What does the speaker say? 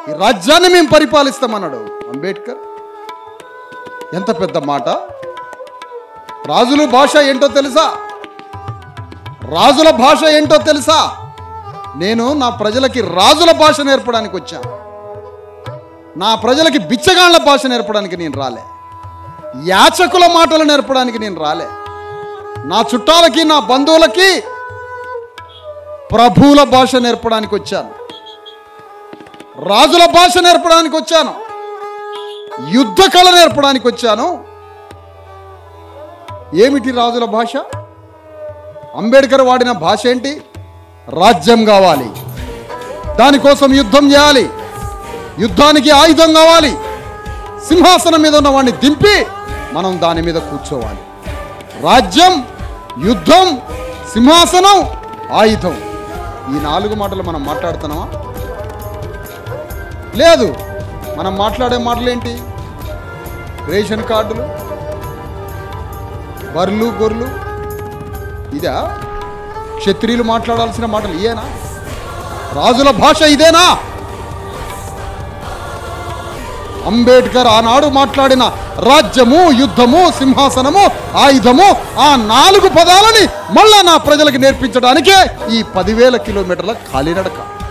ఈ రాజ్యాన్ని మేము పరిపాలిస్తామన్నాడు అంబేద్కర్ ఎంత పెద్ద మాట రాజుల భాష ఏంటో తెలుసా రాజుల భాష ఏంటో తెలుసా నేను నా ప్రజలకి రాజుల భాష నేర్పడానికి వచ్చాను నా ప్రజలకి బిచ్చగాళ్ల భాష నేర్పడానికి నేను రాలే యాచకుల మాటలు నేర్పడానికి నేను రాలే నా చుట్టాలకి నా బంధువులకి ప్రభువుల భాష నేర్పడానికి వచ్చాను రాజుల భాష నేర్పడానికి వచ్చాను యుద్ధ కళ నేర్పడానికి వచ్చాను ఏమిటి రాజుల భాష అంబేద్కర్ వాడిన భాష ఏంటి రాజ్యం కావాలి దానికోసం యుద్ధం చేయాలి యుద్ధానికి ఆయుధం కావాలి సింహాసనం మీద ఉన్న వాడిని దింపి మనం దాని మీద కూర్చోవాలి రాజ్యం యుద్ధం సింహాసనం ఆయుధం ఈ నాలుగు మాటలు మనం మాట్లాడుతున్నామా లేదు మనం మాట్లాడే మాటలు ఏంటి రేషన్ కార్డులు బర్లు గొర్రెలు ఇదా క్షత్రియులు మాట్లాడాల్సిన మాటలు ఇయేనా రాజుల భాష ఇదేనా అంబేద్కర్ ఆనాడు మాట్లాడిన రాజ్యము యుద్ధము సింహాసనము ఆయుధము ఆ నాలుగు పదాలని మళ్ళా నా ప్రజలకు నేర్పించడానికే ఈ పదివేల కిలోమీటర్ల కాలినడక